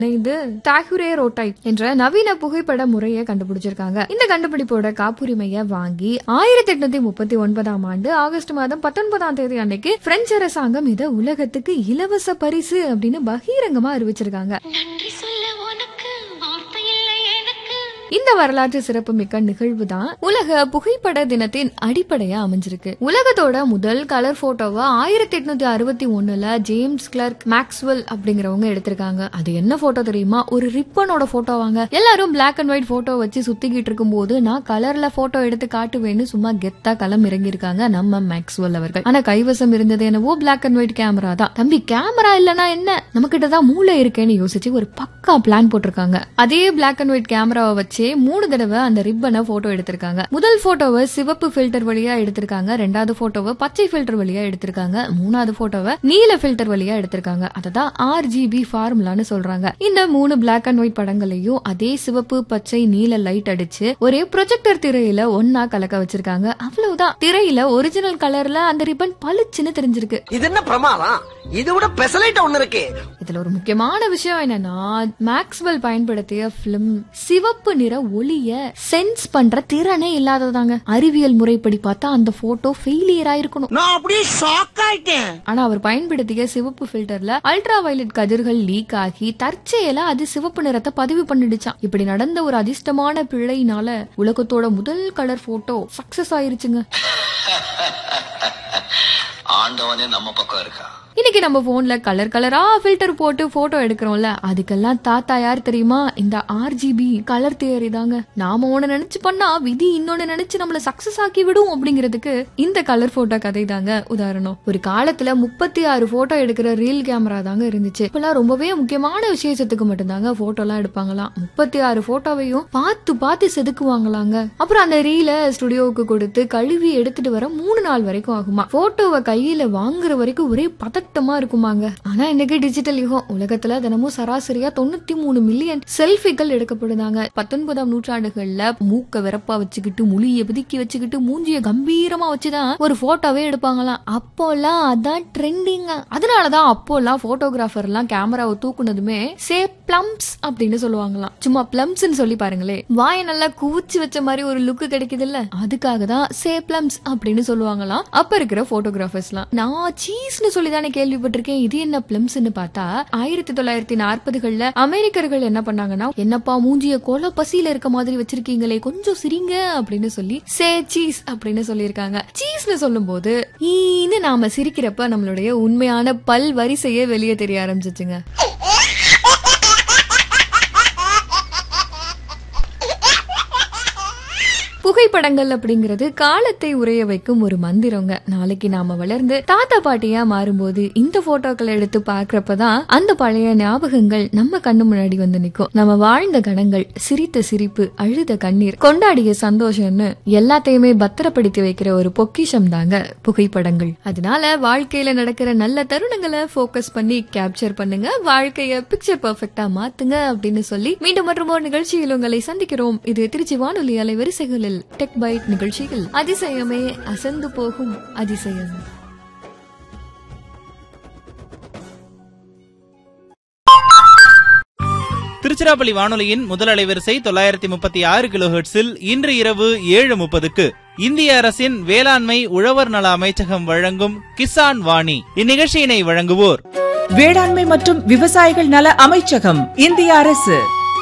இது தாகுரே ரோட்டாய் என்ற நவீன புகைப்பட முறையை கண்டுபிடிச்சிருக்காங்க இந்த கண்டுபிடிப்போட காப்புரிமையை வாங்கி ஆயிரத்தி எட்நூத்தி முப்பத்தி ஒன்பதாம் ஆண்டு ஆகஸ்ட் மாதம் பத்தொன்பதாம் தேதி அன்னைக்கு பிரெஞ்சு அரசாங்கம் இதை உலகத்துக்கு இலவச பரிசு அப்படின்னு பகிரங்கமா அறிவிச்சிருக்காங்க நன்றி சொல்ல உனக்கு வார்த்தை இல்லை எனக்கு இந்த வரலாற்று சிறப்புமிக்க நிகழ்வு தான் உலக புகைப்பட தினத்தின் அடிப்படையா அமைஞ்சிருக்கு உலகத்தோட முதல் கலர் போட்டோவை ஆயிரத்தி எட்நூத்தி அறுபத்தி ஒண்ணுல ஜேம்ஸ் கிளர்க் மேக்ஸ்வெல் அப்படிங்கிறவங்க எடுத்திருக்காங்க அது என்ன போட்டோ தெரியுமா ஒரு ரிப்பனோட போட்டோவாங்க எல்லாரும் பிளாக் அண்ட் ஒயிட் போட்டோ வச்சு சுத்திக்கிட்டு இருக்கும்போது நான் கலர்ல போட்டோ எடுத்து காட்டுவேன்னு சும்மா கெத்தா களம் இறங்கியிருக்காங்க நம்ம மேக்ஸ்வெல் அவர்கள் ஆனா கைவசம் இருந்தது என்னவோ பிளாக் அண்ட் ஒயிட் கேமரா தான் தம்பி கேமரா இல்லனா என்ன நம்ம கிட்ட தான் மூளை இருக்கேன்னு யோசிச்சு ஒரு பக்கா பிளான் போட்டிருக்காங்க அதே பிளாக் அண்ட் ஒயிட் கேமராவை வச்சே மூணு தடவை அந்த ரிப்பனை போட்டோ எடுத்திருக்காங்க முதல் போட்டோவை சிவப்பு ஃபில்டர் வழியா எடுத்திருக்காங்க ரெண்டாவது போட்டோவை பச்சை ஃபில்டர் வழியா எடுத்திருக்காங்க மூணாவது போட்டோவை நீல ஃபில்டர் வழியா எடுத்திருக்காங்க அததான் ஆர்ஜிபி ஃபார்முலான்னு சொல்றாங்க இந்த மூணு பிளாக் அண்ட் ஒயிட் படங்களையும் அதே சிவப்பு பச்சை நீல லைட் அடிச்சு ஒரே ப்ரொஜெக்டர் திரையில ஒன்னா கலக்க வச்சிருக்காங்க அவ்வளவுதான் திரையில ஒரிஜினல் கலர்ல அந்த ரிப்பன் பளிச்சுன்னு தெரிஞ்சிருக்கு இது என்ன பிரமாதம் இது விட பெசலைட் ஒண்ணு இருக்கு இதுல ஒரு முக்கியமான விஷயம் என்னன்னா மேக்ஸ்வெல் பயன்படுத்திய பிலிம் சிவப்பு நிற ஒளிய சென்ஸ் பண்ற திறனே இல்லாததாங்க அறிவியல் முறைப்படி பார்த்தா அந்த போட்டோ ஃபெயிலியர் ஆயிருக்கணும் நான் அப்படியே ஷாக் ஆயிட்டேன் ஆனா அவர் பயன்படுத்திய சிவப்பு ஃபில்டர்ல அல்ட்ரா வயலட் கதிர்கள் லீக் ஆகி தற்செயலா அது சிவப்பு நிறத்தை பதிவு பண்ணிடுச்சான் இப்படி நடந்த ஒரு அதிர்ஷ்டமான பிழையினால உலகத்தோட முதல் கலர் போட்டோ சக்சஸ் ஆயிருச்சுங்க ஆண்டவனே நம்ம பக்கம் இருக்கா இன்னைக்கு நம்ம போன்ல கலர் கலரா ஃபில்டர் போட்டு போட்டோ எடுக்கிறோம்ல அதுக்கெல்லாம் தாத்தா யார் தெரியுமா இந்த ஆர்ஜிபி கலர் தியரி தாங்க நாம ஒண்ணு நினைச்சு பண்ணா விதி இன்னொன்னு நினைச்சு நம்மள சக்சஸ் ஆக்கி விடும் அப்படிங்கிறதுக்கு இந்த கலர் போட்டோ கதை தாங்க உதாரணம் ஒரு காலத்துல முப்பத்தி ஆறு போட்டோ எடுக்கிற ரீல் கேமரா தாங்க இருந்துச்சு இப்பெல்லாம் ரொம்பவே முக்கியமான விசேஷத்துக்கு மட்டும்தாங்க போட்டோ எல்லாம் எடுப்பாங்களாம் முப்பத்தி ஆறு போட்டோவையும் பார்த்து பார்த்து செதுக்குவாங்களாங்க அப்புறம் அந்த ரீலை ஸ்டுடியோவுக்கு கொடுத்து கழுவி எடுத்துட்டு வர மூணு நாள் வரைக்கும் ஆகுமா போட்டோவை கையில வாங்குற வரைக்கும் ஒரே பதட்டமா இருக்குமாங்க ஆனா இன்னைக்கு டிஜிட்டல் யுகம் உலகத்துல தினமும் சராசரியா தொண்ணூத்தி மூணு மில்லியன் செல்ஃபிகள் எடுக்கப்படுதாங்க பத்தொன்பதாம் நூற்றாண்டுகள்ல மூக்க வெறப்பா வச்சுக்கிட்டு முழிய பிதுக்கி வச்சுக்கிட்டு மூஞ்சிய கம்பீரமா வச்சுதான் ஒரு போட்டோவே எடுப்பாங்களாம் அப்போல்லாம் அதான் ட்ரெண்டிங்க அதனாலதான் அப்போல்லாம் போட்டோகிராஃபர் எல்லாம் கேமராவை தூக்குனதுமே சே பிளம்ஸ் அப்படின்னு சொல்லுவாங்களாம் சும்மா பிளம்ஸ்னு சொல்லி பாருங்களே வாயை நல்லா குவிச்சு வச்ச மாதிரி ஒரு லுக்கு கிடைக்குது இல்ல அதுக்காக தான் சே பிளம்ஸ் அப்படின்னு சொல்லுவாங்களாம் அப்ப இருக்கிற போட்டோகிராஃபர்ஸ்லாம் நான் சீஸ்னு சொல்லி தானே கேள்விப்பட்டிருக்கேன் இது என்ன பிளம்ஸ்னு பார்த்தா ஆயிரத்தி தொள்ளாயிரத்தி நாற்பதுகள்ல அமெரிக்கர்கள் என்ன பண்ணாங்கன்னா என்னப்பா மூஞ்சிய கொலை பசியில இருக்க மாதிரி வச்சிருக்கீங்களே கொஞ்சம் சிரிங்க அப்படின்னு சொல்லி சே சீஸ் அப்படின்னு சொல்லியிருக்காங்க சீஸ்னு சொல்லும்போது ஈன்னு நாம சிரிக்கிறப்ப நம்மளுடைய உண்மையான பல் வரிசையே வெளியே தெரிய ஆரம்பிச்சிச்சுங்க புகைப்படங்கள் அப்படிங்கிறது காலத்தை உரைய வைக்கும் ஒரு மந்திரங்க நாளைக்கு நாம வளர்ந்து தாத்தா பாட்டியா மாறும்போது இந்த போட்டோக்களை எடுத்து பாக்குறப்பதான் அந்த பழைய ஞாபகங்கள் நம்ம கண்ணு முன்னாடி வந்து நிக்கும் நம்ம வாழ்ந்த கணங்கள் சிரித்த சிரிப்பு அழுத கண்ணீர் கொண்டாடிய சந்தோஷம்னு எல்லாத்தையுமே பத்திரப்படுத்தி வைக்கிற ஒரு பொக்கிஷம் தாங்க புகைப்படங்கள் அதனால வாழ்க்கையில நடக்கிற நல்ல தருணங்களை ஃபோக்கஸ் பண்ணி கேப்சர் பண்ணுங்க வாழ்க்கைய பிக்சர் பெர்ஃபெக்ட்டா மாத்துங்க அப்படின்னு சொல்லி மீண்டும் மற்றும் ஒரு நிகழ்ச்சியில் உங்களை சந்திக்கிறோம் இது திருச்சி வானொலி அலைவரிசைகளில் டெக் பைட் நிகழ்ச்சியில் அதிசயமே அசந்து போகும் அதிசயம் திருச்சிராப்பள்ளி வானொலியின் முதல் அலைவரிசை தொள்ளாயிரத்தி முப்பத்தி ஆறு கிலோஹெர்ட்ஸில் இன்று இரவு ஏழு முப்பதுக்கு இந்திய அரசின் வேளாண்மை உழவர் நல அமைச்சகம் வழங்கும் கிசான் வாணி இந்நிகழ்ச்சியினை வழங்குவோர் வேளாண்மை மற்றும் விவசாயிகள் நல அமைச்சகம் இந்திய அரசு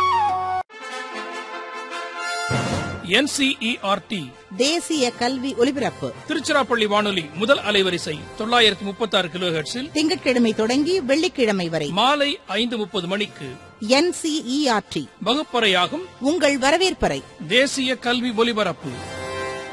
என்சிஇஆர்டி தேசிய கல்வி ஒலிபரப்பு திருச்சிராப்பள்ளி வானொலி முதல் அலைவரிசை தொள்ளாயிரத்தி முப்பத்தி ஆறு கிலோஹெர்ட்ஸில் திங்கட்கிழமை தொடங்கி வெள்ளிக்கிழமை வரை மாலை ஐந்து முப்பது மணிக்கு என்சிஇஆர்டி வகுப்பறையாகும் உங்கள் வரவேற்பறை தேசிய கல்வி ஒலிபரப்பு